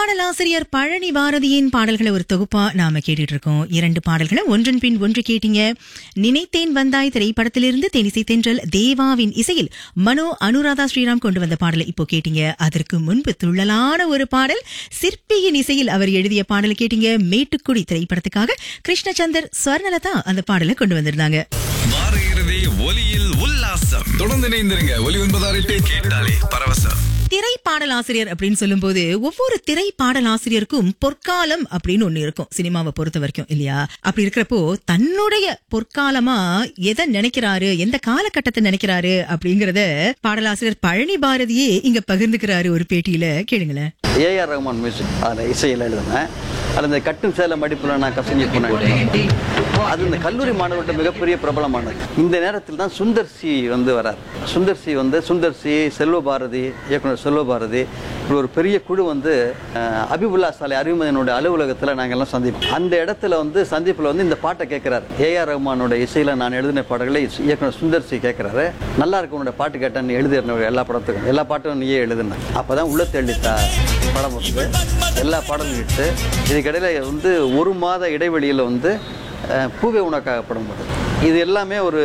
பாடலாசிரியர் பழனி பாரதியின் பாடல்களை ஒரு தொகுப்பா நாம கேட்டுட்டு இருக்கோம் இரண்டு பாடல்களை ஒன்றன் பின் ஒன்று கேட்டீங்க நினைத்தேன் வந்தாய் திரைப்படத்திலிருந்து தெனிசை தென்றல் தேவாவின் இசையில் மனோ அனுராதா ஸ்ரீராம் கொண்டு வந்த பாடலை இப்போ கேட்டீங்க அதற்கு முன்பு துள்ளலான ஒரு பாடல் சிற்பியின் இசையில் அவர் எழுதிய பாடலை கேட்டீங்க மேட்டுக்குடி திரைப்படத்துக்காக கிருஷ்ணச்சந்தர் ஸ்வர்ணலதா அந்த பாடலை கொண்டு வந்திருந்தாங்க வார இறுதி ஒலியில் உல்லாசம் தொடர்ந்து இணைந்திருங்க ஒலி ஒன்பதாறு எட்டு கேட்டாலே பரவசம் திரை பாடலாசிரியர் அப்படின்னு சொல்லும்போது ஒவ்வொரு திரை பாடலாசிரியருக்கும் பொற்காலம் அப்படின்னு ஒண்ணு இருக்கும் சினிமாவை பொறுத்த வரைக்கும் இல்லையா அப்படி இருக்கிறப்போ தன்னுடைய பொற்காலமா எதை நினைக்கிறாரு எந்த காலகட்டத்தை நினைக்கிறாரு அப்படிங்கறத பாடலாசிரியர் பழனி பாரதியே இங்க பகிர்ந்துக்கிறாரு ஒரு பேட்டியில கேளுங்களேன் ஏஆர் ரஹ்மான் மியூசிக் அதில் இசையில் எழுதினேன் அதில் இந்த கட்டும் சேல மடிப்பில் நான் கசங்கி போனேன் அது இந்த கல்லூரி மாணவர்கிட்ட மிகப்பெரிய பிரபலமானது இந்த நேரத்தில் தான் சுந்தர் சி வந்து வரார் சுந்தர் சி வந்து சுந்தர் சி செல்வபாரதி இயக்குனர் செல்வபாரதி இப்படி ஒரு பெரிய குழு வந்து அஹ், அபிபுல்லா சாலை அறிவுமதியினுடைய அலுவலகத்தில் நாங்கள் எல்லாம் சந்திப்போம் அந்த இடத்துல வந்து சந்திப்பில் வந்து இந்த பாட்டை கேட்குறாரு ஏஆர் ரஹ்மானோட இசையில் நான் எழுதின பாடல்களை இயக்குனர் சுந்தர் சி கேட்குறாரு நல்லா இருக்கு உன்னோட பாட்டு கேட்டேன் நீ எழுதின எல்லா படத்துக்கும் எல்லா பாட்டும் நீயே எழுதுன அப்போ தான் உள்ள தெளித்தா படம் வந்து எல்லா பாடலும் இட்டு இதுக்கிடையில் வந்து ஒரு மாத இடைவெளியில் வந்து அஹ், பூவே உனக்காக படம் வருது இது எல்லாமே ஒரு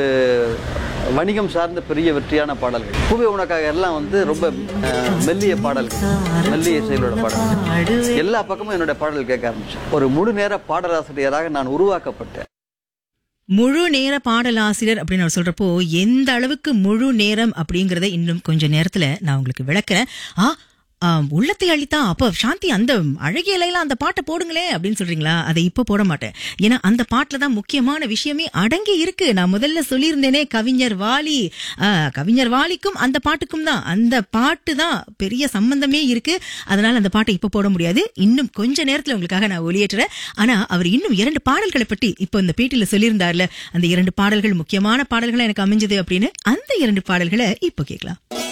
வணிகம் சார்ந்த பெரிய வெற்றியான பாடல்கள் பூவே உனக்காக எல்லாம் வந்து ரொம்ப அஹ், மெல்லிய பாடல்கள் மெல்லிய இசைகளோட பாடல்கள் எல்லா பக்கமும் என்னோட பாடல் கேட்க ஆரம்பிச்சேன் ஒரு முழு நேர பாடலாசிரியராக நான் உருவாக்கப்பட்டேன் முழு நேர பாடலாசிரியர் அப்படின்னு அவர் சொல்றப்போ எந்த அளவுக்கு முழு நேரம் அப்படிங்கறத இன்னும் கொஞ்ச நேரத்துல நான் உங்களுக்கு விளக்குறேன் ஆ ஆம், உள்ளத்தை அழித்தா அப்ப சாந்தி அந்த அழகிய இலையில அந்த பாட்டை போடுங்களே அப்படின்னு சொல்றீங்களா அதை இப்ப போட மாட்டேன் ஏன்னா அந்த பாட்டுல தான் முக்கியமான விஷயமே அடங்கி இருக்கு நான் முதல்ல சொல்லியிருந்தேனே கவிஞர் வாலி ஆ, கவிஞர் வாலிக்கும் அந்த பாட்டுக்கும் தான் அந்த பாட்டு தான் பெரிய சம்பந்தமே இருக்கு அதனால அந்த பாட்டை இப்ப போட முடியாது இன்னும் கொஞ்ச நேரத்துல உங்களுக்காக நான் ஒளியேற்றுறேன் ஆனா அவர் இன்னும் இரண்டு பாடல்களை பற்றி இப்போ இந்த பேட்டியில சொல்லியிருந்தார்ல அந்த இரண்டு பாடல்கள் முக்கியமான பாடல்களா எனக்கு அமைஞ்சது அப்படின்னு அந்த இரண்டு பாடல்களை இப்போ கேட்கலாம்